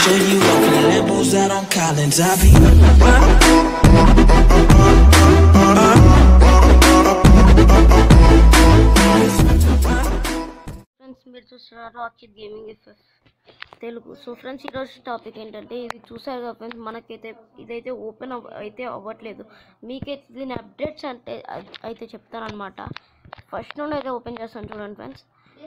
show you off in Lambos out on Collins. I be. Friends మీరు చూస్తున్నారు Akshith gaming FF Telugu so friends ఈరోజు topic ఏంటంటే ఇది చూసారు కదా ఫ్రెండ్స్ మనకైతే ఇదైతే ఓపెన్ అయితే అవ్వట్లేదు మీకైతే దీని అప్డేట్స్ అంటే అ- అయితే చెప్తానమాట ఫస్ట్ నుండి అయితే ఓపెన్ చేస్తాను చూడండి ఫ్రెండ్స్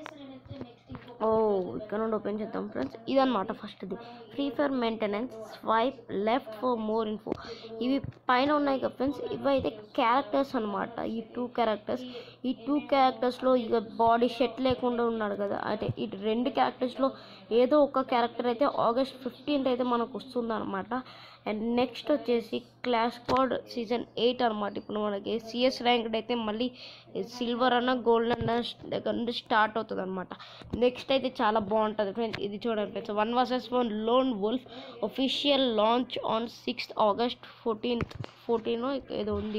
ఓ ఇక్కడ నుండి ఓపెన్ చేద్దాం ఫ్రెండ్స్ ఇదన్నమాట ఫస్ట్ది free fire maintenance swipe left for more info ఇవి పైన ఉన్నాయి కదా ఫ్రెండ్స్ ఇవి అయితే క్యారెక్టర్స్ అనమాట ఈ టూ క్యారెక్టర్స్ ఈ టూ క్యారెక్టర్స్లో ఇక బాడీ షెట్ లేకుండా ఉన్నాడు కదా అంటే ఈ రెండు క్యారెక్టర్స్లో ఏదో ఒక క్యారెక్టర్ అయితే ఆగస్ట్ ఫిఫ్టీన్త్ అయితే మనకు వస్తుంది అనమాట అండ్ నెక్స్ట్ వచ్చేసి క్లాష్ కోడ్ సీజన్ ఎయిట్ అనమాట ఇప్పుడు మనకి సిఎస్ ర్యాంక్డ్ అయితే మళ్ళీ సిల్వర్ అన్న గోల్డ్ అన్న దగ్గర నుండి స్టార్ట్ అవుతుంది అనమాట నెక్స్ట్ అయితే చాలా బాగుంటుంది ఫ్రెండ్స్ ఇది చూడండి friends one versus one lone wolf official launch on sixth August fourteenth fourteen ఏదో ఉంది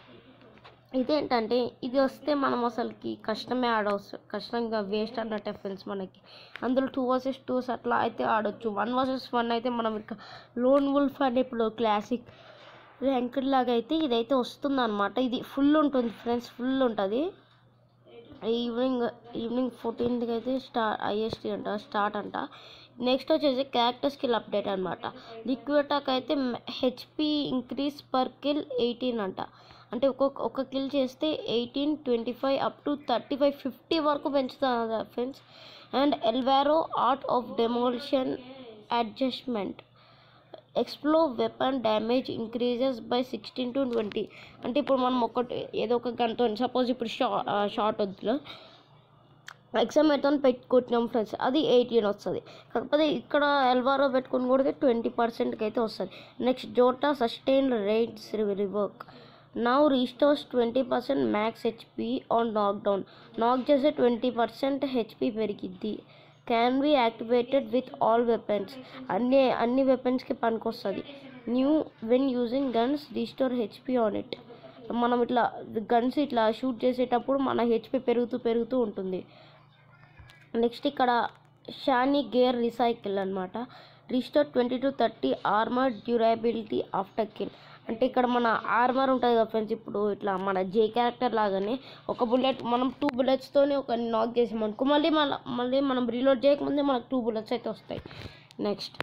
ఇదేంటంటే ఇది వస్తే మనం అసలుకి కష్టమే ఆడవచ్చు కష్టంగా వేస్ట్ అన్నట్టే ఫ్రెండ్స్ మనకి అందులో టూ వర్సెస్ టూస్ అట్లా అయితే ఆడొచ్చు వన్ వర్సెస్ వన్ అయితే మనం ఇక లోన్ వుల్ఫ్ అంటే ఇప్పుడు క్లాసిక్ ర్యాంక్డ్ లాగా అయితే ఇదైతే వస్తుంది అనమాట ఇది ఫుల్ ఉంటుంది ఫ్రెండ్స్ ఫుల్ ఉంటుంది ఈవినింగ్ ఈవినింగ్ ఫోర్టీన్త్కి అయితే స్టార్ట్ ఐఎస్టీ అంట స్టార్ట్ అంట నెక్స్ట్ వచ్చేసి క్యారెక్టర్ స్కిల్ అప్డేట్ అనమాట లిక్విడ్ అటాక్ అయితే HP increase per kill eighteen అంట అంటే ఒక్కొక్క ఒక కిల్ చేస్తే eighteen twenty five up to thirty five fifty వరకు పెంచుతుంది friends and Alvaro art of demolition adjustment explo weapon damage increases by sixteen to twenty అంటే ఇప్పుడు మనం ఒకటి ఏదో ఒక గన్తో సపోజ్ ఇప్పుడు షా షార్ట్ వద్దులో ఎగ్జామ్ పెట్టుకొని పెట్టుకుంటున్నాం ఫ్రెండ్స్ అది ఎయిటీన్ వస్తుంది కాకపోతే ఇక్కడ ఎల్వారో పెట్టుకుని కూడా ట్వంటీ పర్సెంట్కి అయితే వస్తుంది next Jota sustain rates rework now restores twenty percent max HP on knockdown knock చేసే ట్వంటీ పర్సెంట్ హెచ్పి పెరిగిద్ది can be activated with all weapons అన్ని అన్ని వెపన్స్కి పనికొస్తుంది new when using guns restore HP on it మనం ఇట్లా guns ఇట్లా shoot చేసేటప్పుడు మన హెచ్పి పెరుగుతూ పెరుగుతూ ఉంటుంది నెక్స్ట్ ఇక్కడ షానీ గేర్ రీసైకిల్ అనమాట restore twenty to thirty armor durability after kill అంటే ఇక్కడ మన ఆర్మర్ ఉంటుంది కదా ఫ్రెండ్స్ ఇప్పుడు ఇట్లా మన జే క్యారెక్టర్ లాగానే ఒక బుల్లెట్ మనం టూ బుల్లెట్స్తోనే ఒక నాక్ చేసామనుకో మళ్ళీ మన మళ్ళీ మనం రీలోడ్ చేయకముందే మనకు టూ బుల్లెట్స్ అయితే వస్తాయి next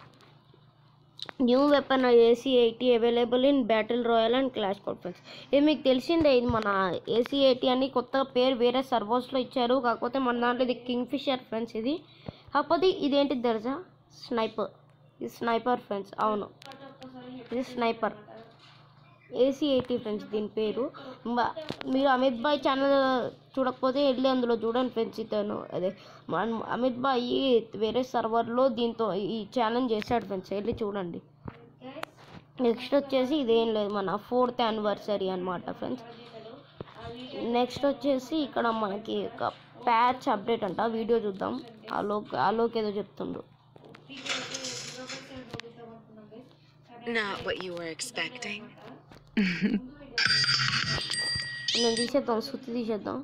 new weapon AC eighty available in battle royale and clash conference ఇది మీకు తెలిసిందే ఇది మన ఏసీ ఎయిటీ అని కొత్త పేరు వేరే సర్వర్స్లో ఇచ్చారు కాకపోతే మన దాంట్లో ఇది కింగ్ ఫిషర్ ఫ్రెండ్స్ ఇది కాకపోతే ఇదేంటి తెలుసా స్నైపర్ ఇది స్నైపర్ ఫ్రెండ్స్ అవును ఇది స్నైపర్ ఏసీ ఎయిటీ ఫ్రెండ్స్ దీని పేరు మ- మీరు అమిత్ బాయ్ ఛానల్ చూడకపోతే వెళ్ళి అందులో చూడండి ఫ్రెండ్స్ ఇతను అదే మన అమిత్ బాయ్ వేరే సర్వర్లో దీంతో ఈ ఛాలెంజ్ చేశాడు ఫ్రెండ్స్ వెళ్ళి చూడండి నెక్స్ట్ వచ్చేసి ఇదేం లేదు మన ఫోర్త్ యానివర్సరీ అనమాట ఫ్రెండ్స్ నెక్స్ట్ వచ్చేసి ఇక్కడ మనకి ఒక ప్యాచ్ అప్డేట్ అంట వీడియో చూద్దాం ఆలోక్ ఆలోక్ ఏదో చెప్తుండ్రు Not what you were expecting. నేను తీసేద్దాం సుత్తి తీసేద్దాం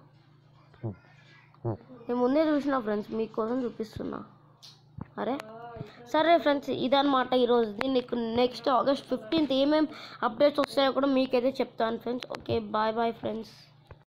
నేను ముందే చూసిన ఫ్రెండ్స్ మీకోసం చూపిస్తున్నా అరే సరే ఫ్రెండ్స్ ఇదన్నమాట ఈరోజు దీనికి నెక్స్ట్ ఆగస్ట్ ఫిఫ్టీన్త్ ఏమేమి అప్డేట్స్ వస్తాయో కూడా మీకైతే చెప్తాను friends okay bye bye friends